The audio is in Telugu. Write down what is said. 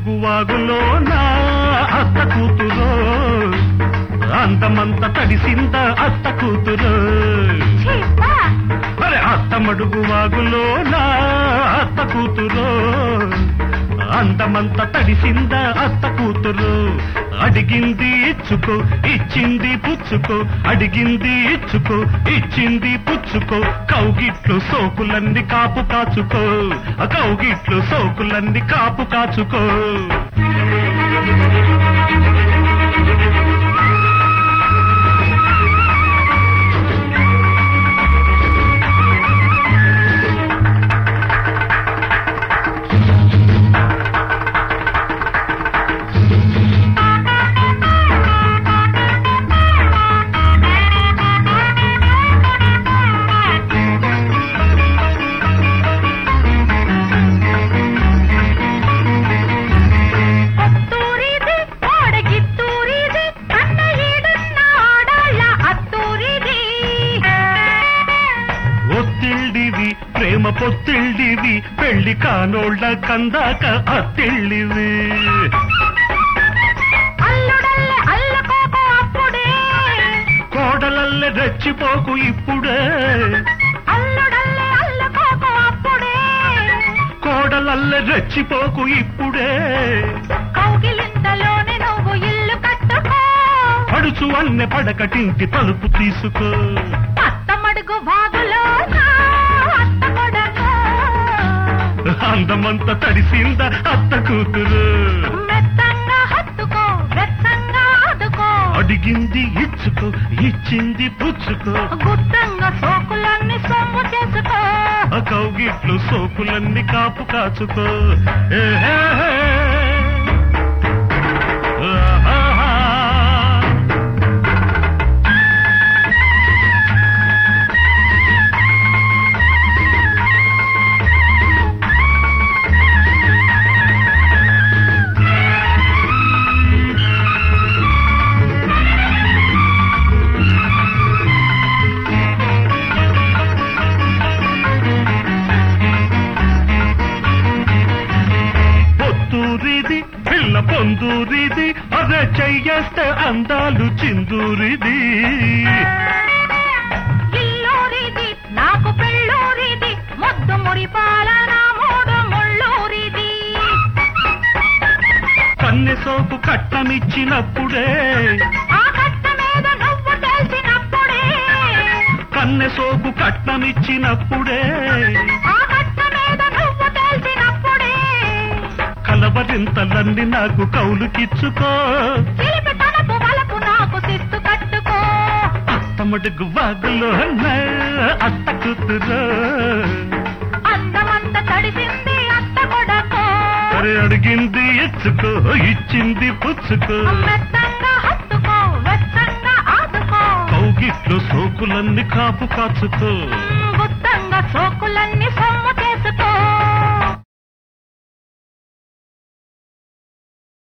మడుగు వాగులో నా అత్త కూతురు అందమంత తడిసింద అత్త కూతురు చీపా అరే అత్త మడుగు వాగులో నా అత్త కూతురు అందమంత తడిసింద అత్త కూతురు అడిగింది ఇచ్చుకో ఇచ్చింది పుచ్చుకో అడిగింది ఇచ్చుకో ఇచ్చింది పుచ్చుకో కౌగిట్లు సోకులన్నీ కాపు కాచుకో ఆ కౌగిట్లు సోకులన్నీ కాపు కాచుకో కొత్తూరిది కోడగిత్తూరిది కన్న ఈడున్న ఆడాళ్ళ అత్తూరిది ఒత్తిళ్ళివి ప్రేమ పొత్తిళ్ళివి పెళ్లి కానోళ్ళ కందాక అత్తిళ్ళివి అల్లుడల్లె అల్లకోకు అప్పుడే కోడలల్లె రెచ్చిపోకు ఇప్పుడే అల్లుడల్లె అల్లకోకు అప్పుడే కోడలల్లె రెచ్చిపోకు ఇప్పుడే కౌగిలింతలోనే నువ్వు ఇల్లు కట్టుకో పడుచు అన్నె పడకటింటి తలుపు తీసుకో అత్తమడుగు వాగులో నా అత్త కొడకు అందమంత తడిసింద అత్త కూతురు మెత్తంగా హత్తుకో వెత్తంగా ఆదుకో అడిగింది ఇచ్చుకో ఇచ్చింది పుచ్చుకో గుత్తంగా సోకులన్నీ సొమ్ము చేసుకో ఆ కౌగిట్లు సోకులన్నీ కాపు కాచుకో ఏహే. ఆహాహా. పొత్తూరిది పిల్ల పొందూరిది అదే చెయ్యేస్తే అందాలు చిందూరిది ఇల్లూరిది నాకు పెళ్ళూరిది ముద్దు మురిపాల నా మూడు ముళ్ళూరిది కన్నె సోపు కట్టమిచ్చినప్పుడే ఆ కట్ట మీద నువ్వు తెలిసినప్పుడే కన్నె సోపు కట్నమిచ్చినప్పుడే ఆ కట్ట మీద నువ్వు తెలిసినప్పుడే కలవరింతలన్నీ నాకు కౌలుకిచ్చుకో చిలిపి తనపు వలపు నాకు సిత్తు కట్టుకో అత్తమడుగు వాగులో అత్త కూతురు అందమంత తడిసింది అత్త కొడకో అరే అడిగింది ఇచ్చుకో ఇచ్చింది పుచ్చుకో మెత్తంగా హత్తుకో వెచ్చంగా ఆదుకో కౌగిట్లో సోకులన్నీ కాపు కాచుకో గుత్తంగా సోకులన్నీ సొమ్ము చేసుకో